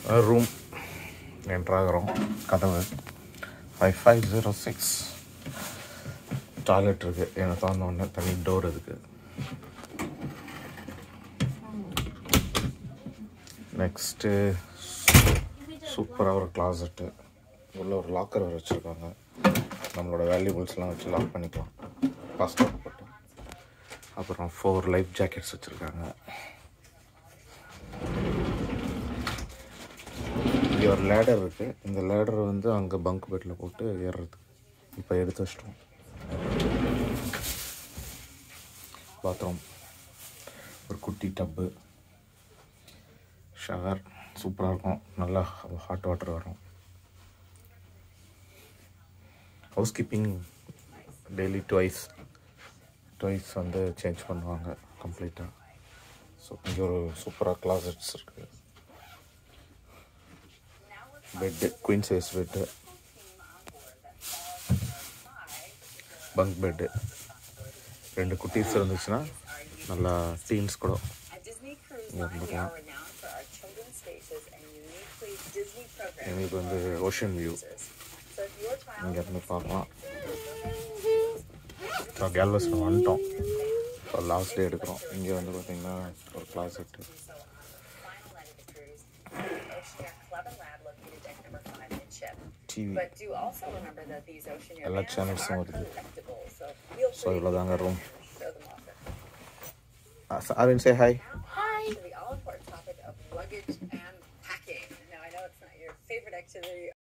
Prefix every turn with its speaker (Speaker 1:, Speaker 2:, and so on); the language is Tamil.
Speaker 1: ரூம் என்ட்ராகிறோம் கதவு five five zero six toilet இருக்குது எனக்கு திறந்த உடனே தனி டோர் இருக்குது நெக்ஸ்ட்டு சூப்பராக ஒரு கிளாசெட்டு உள்ள ஒரு லாக்கர் வேறு வச்சுருக்காங்க நம்மளோட வேல்யூபிள்ஸ்லாம் வச்சு லாக் பண்ணிக்கலாம் பாஸ்போர்ட் போட்டு அப்புறம் ஃபோர் லைஃப் ஜாக்கெட்ஸ் வச்சுருக்காங்க இங்கே ஒரு லேடர் இருக்குது இந்த லேடர் வந்து அங்கே பங்க் பெட்டில் போட்டு ஏறுறது இப்போ எடுத்து வச்சிட்டோம் பாத்ரூம் ஒரு குட்டி டப்பு ஷவர் சூப்பராக இருக்கும் நல்லா ஹாட் வாட்டர் வரும் housekeeping daily twice twice வந்து சேஞ்ச் பண்ணுவாங்க கம்ப்ளீட்டாக ஸோ இங்கே ஒரு சூப்பராக கிளாசட்ஸ் இருக்குது bed queen size bed bunk bed ரெண்டு குட்டீஸ் இருந்துச்சுன்னா நல்லா டீன்ஸ் கூட
Speaker 2: At Disney Cruise
Speaker 1: Yeah,
Speaker 2: Line,
Speaker 1: look
Speaker 2: we are
Speaker 1: out.
Speaker 2: renowned for our children's spaces and uniquely Disney programs.
Speaker 1: எங்களுக்கு வந்து ocean view
Speaker 2: So if your child
Speaker 1: இங்கேருந்து பார்க்கலாம் ஸோ கேல்வஸ் வந்துட்டோம் ஸோ லாஸ்ட் டே எடுக்கிறோம் இங்கே வந்து பார்த்தீங்கன்னா ஒரு closet
Speaker 2: final end of the cruise, Oceania Club and Lab located deck number five midship.
Speaker 1: TV
Speaker 2: But do also remember that these Oceania
Speaker 1: எல்லா
Speaker 2: bands
Speaker 1: channels
Speaker 2: are
Speaker 1: உம் வருது.
Speaker 2: collectible, so feel
Speaker 1: so
Speaker 2: free
Speaker 1: இவ்வளோதாங்க room
Speaker 2: to show them off.
Speaker 1: Arvind say hi
Speaker 2: To the all important topic of luggage and packing. Now I know it's not your favorite activity